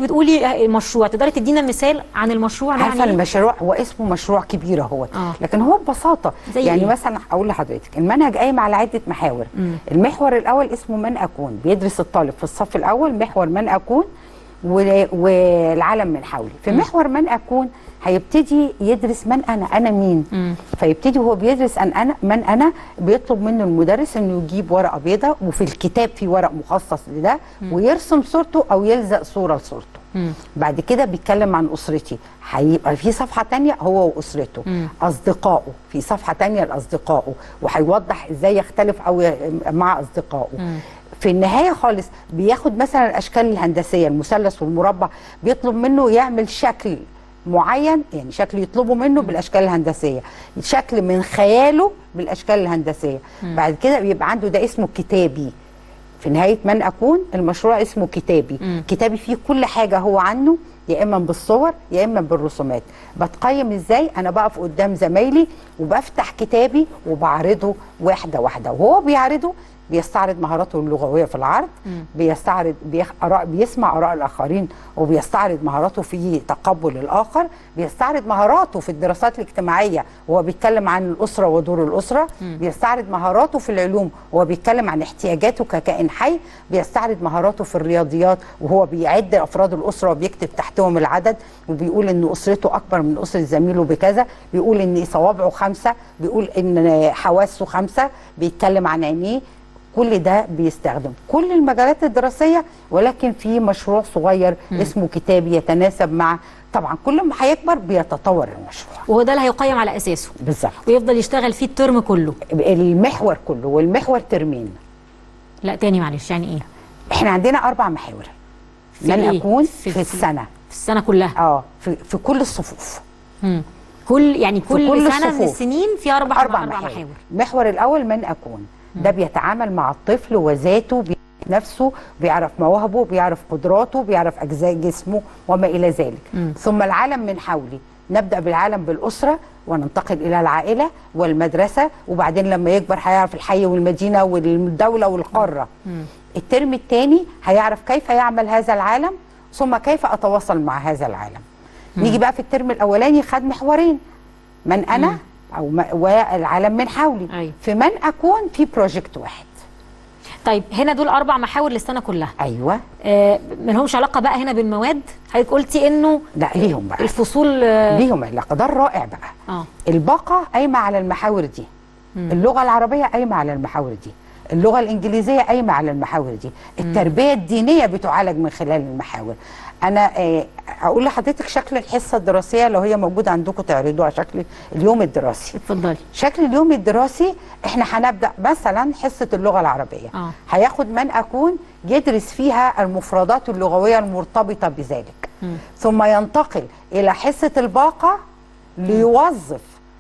بتقولي المشروع تقدري تدينا مثال عن المشروع ده عارفه يعني إيه؟ المشروع هو اسمه مشروع كبير اهوت آه. لكن هو ببساطه زي يعني إيه؟ مثلا اقول لحضرتك المنهج قايم على عده محاور المحور الاول اسمه من اكون بيدرس الطالب في الصف الاول محور من اكون و- والعالم من حولي في محور من اكون هيبتدي يدرس من انا انا مين فيبتدي هو بيدرس ان انا من انا بيطلب منه المدرس انه يجيب ورقه بيضاء وفي الكتاب في ورق مخصص لده ويرسم صورته او يلزق صوره لصورته بعد كده بيتكلم عن اسرتي هيبقى في صفحه تانية هو واسرته اصدقائه في صفحه تانية لاصدقائه وهيوضح ازاي يختلف او ي- مع اصدقائه في النهايه خالص بياخد مثلا الاشكال الهندسيه المثلث والمربع بيطلب منه يعمل شكل معين يعني شكل يطلبه منه بالاشكال الهندسيه شكل من خياله بالاشكال الهندسيه بعد كده بيبقى عنده ده اسمه كتابي في نهايه من اكون المشروع اسمه كتابي مم. كتابي فيه كل حاجه هو عنه يا اما بالصور يا اما بالرسومات بتقيم ازاي انا بقف قدام زمايلي وبفتح كتابي وبعرضه واحده واحده وهو بيعرضه بيستعرض مهاراته اللغويه في العرض بيستعرض بيخ... آراء بيسمع اراء الاخرين وبيستعرض مهاراته في تقبل الاخر بيستعرض مهاراته في الدراسات الاجتماعيه وهو بيتكلم عن الاسره ودور الاسره بيستعرض مهاراته في العلوم وهو بيتكلم عن احتياجاته ككائن حي بيستعرض مهاراته في الرياضيات وهو بيعد افراد الاسره وبيكتب تحتهم العدد وبيقول ان اسرته اكبر من اسره زميله بكذا بيقول ان صوابعه خمسه بيقول ان حواسه خمسه بيتكلم عن عينيه كل ده بيستخدم كل المجالات الدراسيه ولكن في مشروع صغير اسمه كتاب يتناسب مع طبعا كل ما هيكبر بيتطور المشروع وهو ده اللي هيقيم على اساسه بالظبط ويفضل يشتغل فيه الترم كله المحور كله والمحور ترمين لا تاني معلش يعني ايه احنا عندنا اربع محاور في من إيه؟ اكون في- في, في- السنه في السنه كلها اه في, في كل الصفوف مم. كل يعني كل, كل سنه من الصفوف. السنين في اربع اربع, اربع محاور. محاور المحور الاول من اكون ده بيتعامل مع الطفل وذاته بيعرف نفسه بيعرف مواهبه بيعرف قدراته بيعرف اجزاء جسمه وما الى ذلك ثم العالم من حولي نبدا بالعالم بالاسره وننتقل الى العائله والمدرسه وبعدين لما يكبر هيعرف الحي والمدينه والدوله والقاره الترم الثاني هيعرف كيف يعمل هذا العالم ثم كيف اتواصل مع هذا العالم نيجي بقى في الترم الاولاني خد محورين من انا او ما والعالم من حولي أيوة. في من اكون في بروجكت واحد طيب هنا دول اربع محاور للسنه كلها ايوه آه ملهمش علاقه بقى هنا بالمواد حضرتك قلتي انه لا ليهم بقى الفصول آه ليهم علاقه ده الرائع بقى اه الباقه قايمه على المحاور دي اللغه العربيه قايمه على المحاور دي اللغه الانجليزيه قايمه على المحاور دي التربيه الدينيه بتعالج من خلال المحاور انا آه، اقول لحضرتك شكل الحصه الدراسيه لو هي موجوده عندكم تعرضوها شكل اليوم الدراسي اتفضلي شكل اليوم الدراسي احنا هنبدا مثلا حصه اللغه العربيه آه. هياخد من اكون يدرس فيها المفردات اللغويه المرتبطه بذلك ثم ينتقل الى حصه الباقه ليوظف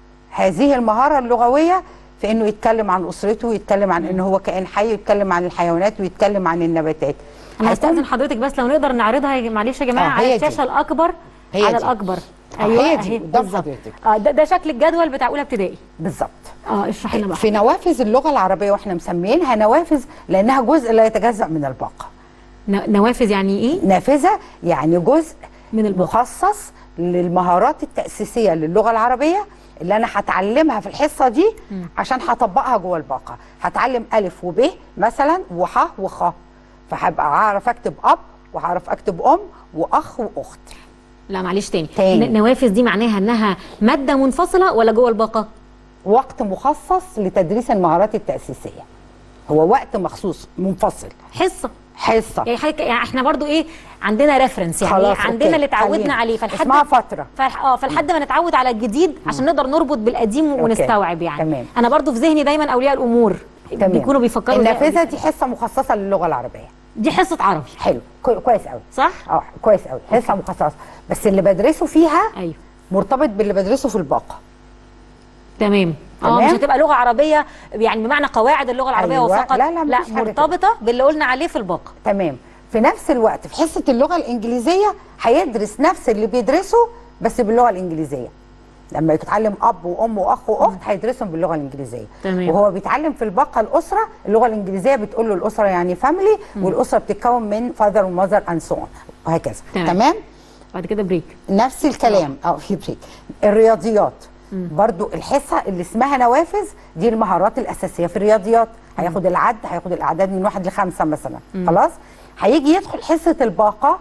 هذه المهاره اللغويه في انه يتكلم عن اسرته ويتكلم عن انه هو كائن حي ويتكلم عن الحيوانات ويتكلم عن النباتات انا هيكون- هستاذن حضرتك بس لو نقدر نعرضها يا- معلش يا جماعه آه، على هي دي. الشاشه الاكبر هي على دي. الاكبر آه، هي دي أهي، قدام بالظبط. حضرتك. اه ده, ده شكل الجدول بتاع اولى ابتدائي بالظبط اه اشرحي لنا بقى في نوافذ اللغه العربيه واحنا مسميينها نوافذ لانها جزء لا يتجزا من الباقه ن- نوافذ يعني ايه نافذه يعني جزء من الباقة. مخصص للمهارات التاسيسيه للغه العربيه اللي انا هتعلمها في الحصه دي عشان هطبقها جوه الباقه هتعلم الف وب مثلا وح وخ فهبقى اعرف اكتب اب وهعرف اكتب ام واخ واخت لا معلش تاني, تاني. ن- نوافذ دي معناها انها ماده منفصله ولا جوه الباقه وقت مخصص لتدريس المهارات التاسيسيه هو وقت مخصوص منفصل حصه حصه يعني حضرتك يعني احنا برضو ايه عندنا ريفرنس يعني خلاص، عندنا أوكي. اللي اتعودنا خلينا. عليه فلحد اسمها فترة. فلح... اه فلحد ما نتعود على الجديد عشان نقدر نربط بالقديم أوكي. ونستوعب يعني تمام. انا برضو في ذهني دايما اولياء الامور تمام. بيكونوا بيفكروا زي النافذه دي حصه مخصصه للغه العربيه دي حصه عربي حلو كوي- كويس قوي صح اه كويس قوي حصه مخصصه بس اللي بدرسه فيها ايوه مرتبط باللي بدرسه في الباقه تمام اه تمام. مش هتبقى لغه عربيه يعني بمعنى قواعد اللغه العربيه أيوة. وفقط لا، لا، مفيش حاجة كده. مرتبطه باللي قلنا عليه في الباقه تمام في نفس الوقت في حصه اللغه الانجليزيه هيدرس نفس اللي بيدرسه بس باللغه الانجليزيه لما يتعلم اب وام واخ واخت هيدرسهم باللغه الانجليزيه تمام. وهو بيتعلم في الباقه الاسره اللغه الانجليزيه بتقول له الاسره يعني فاميلي والاسره بتتكون من فاذر ومذر اند سو وهكذا تمام. تمام بعد كده بريك نفس الكلام اه في بريك الرياضيات برضو الحصه اللي اسمها نوافذ دي المهارات الاساسيه في الرياضيات هياخد العد هياخد الاعداد من واحد لخمسه مثلا خلاص هيجي يدخل حصه الباقه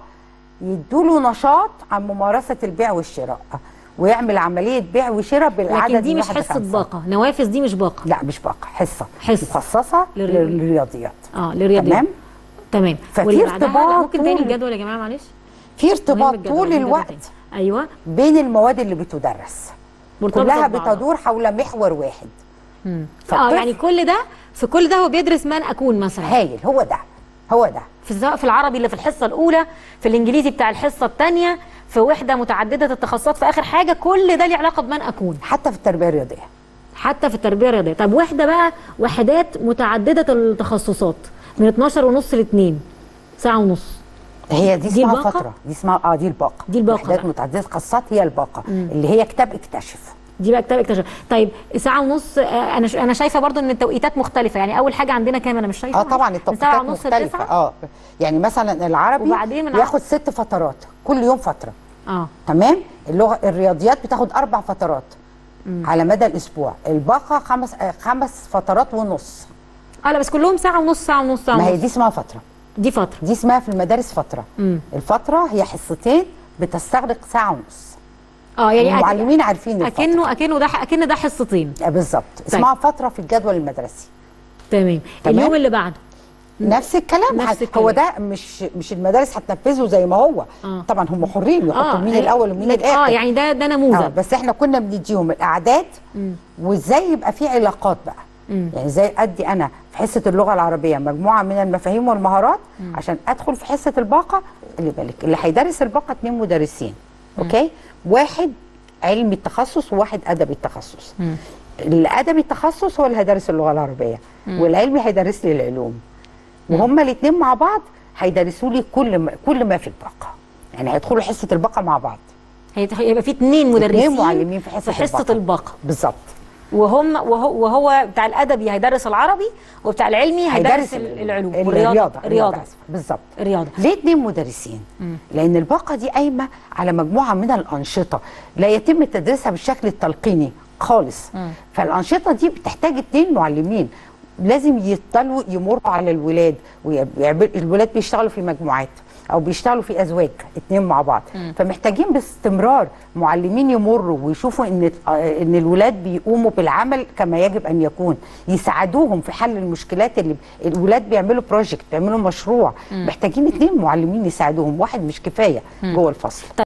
يدوله نشاط عن ممارسه البيع والشراء ويعمل عمليه بيع وشراء بالعدد لكن دي من مش واحد حصه لخمسة. باقه نوافذ دي مش باقه لا مش باقه حصه حصة. مخصصه للرياضيات. للرياضيات اه للرياضيات تمام تمام ففي واللي بعدها- لا، ارتباط ممكن تاني طول- الجدول يا جماعه معلش في مهم ارتباط الجدول، طول الجدول الوقت تاني. ايوه بين المواد اللي بتدرس مرتبطة كلها ببعضها. بتدور حول محور واحد اه فالطفل- يعني كل ده في كل ده هو بيدرس من اكون مثلا هايل هو ده هو ده في سواء في العربي اللي في الحصه الاولى في الانجليزي بتاع الحصه الثانيه في وحده متعدده التخصصات في اخر حاجه كل ده ليه علاقه بمن اكون حتى في التربيه الرياضيه حتى في التربيه الرياضيه طب وحده بقى وحدات متعدده التخصصات من 12 ونص ل 2 ساعه ونص هي دي دي اسمها الباقة؟ فتره دي اسمها اه دي الباقه دي الباقة وحدات بقى. متعدده الخاصات هي الباقه اللي هي كتاب اكتشف دي بقى كتاب اكتشاف طيب ساعه ونص آه، انا ش- انا شايفه برضو ان التوقيتات مختلفه يعني اول حاجه عندنا كام انا مش شايفه اه طبعا من التوقيتات ساعه ونص مختلفه لتسعة؟ اه يعني مثلا العربي وبعدين من بياخد ست فترات كل يوم فتره اه تمام اللغه الرياضيات بتاخد اربع فترات على مدى الاسبوع الباقه خمس آه خمس فترات ونص اه لا بس كلهم ساعه ونص ساعه ونص ساعه ما هي ونص دي اسمها فتره دي فتره دي اسمها في المدارس فتره مم. الفتره هي حصتين بتستغرق ساعه ونص اه يعني أك- المعلمين عارفين الفترة. اكنه اكنه ده اكن ده حصتين آه، بالظبط اسمها فتره في الجدول المدرسي تمام تمام. اليوم اللي بعده نفس الكلام نفس نفس الكلام. هو ده مش مش المدارس هتنفذه زي ما هو آه. طبعا هم حرين يحطوا مين آه، الاول ومين اه الاخر يعني ده ده اه نموذج بس احنا كنا بنديهم الاعداد وازاي يبقى في علاقات بقى يعني ازاي ادي انا في حصه اللغه العربيه مجموعه من المفاهيم والمهارات عشان ادخل في حصه الباقه اللي بالك اللي هيدرس الباقه اتنين مدرسين اوكي واحد علمي التخصص وواحد ادبي التخصص الادبي التخصص هو اللي هيدرس اللغه العربيه والعلمي هيدرس لي العلوم وهما الاثنين مع بعض هيدرسوا لي كل ما كل ما في الباقه يعني هيدخلوا حصه الباقه مع بعض هيت- هيبقى في اتنين مدرسين اتنين معلمين في حصه, في حصه الباقه, الباقه بالظبط وهم وهو, وهو بتاع الادبي هيدرس العربي وبتاع العلمي هيدرس ال- العلوم والرياضه الرياضه الرياضه آسفة. بالظبط الرياضه ليه اتنين مدرسين؟ لأن الباقة دي قايمة على مجموعة من الأنشطة لا يتم تدريسها بالشكل التلقيني خالص فالأنشطة دي بتحتاج اتنين معلمين لازم يطلعوا يمروا على الولاد ويعمل الولاد بيشتغلوا في مجموعات او بيشتغلوا في ازواج اتنين مع بعض فمحتاجين باستمرار معلمين يمروا ويشوفوا ان آه، ان الولاد بيقوموا بالعمل كما يجب ان يكون يساعدوهم في حل المشكلات اللي الولاد بيعملوا بروجكت بيعملوا مشروع محتاجين اتنين معلمين يساعدوهم واحد مش كفايه جوه الفصل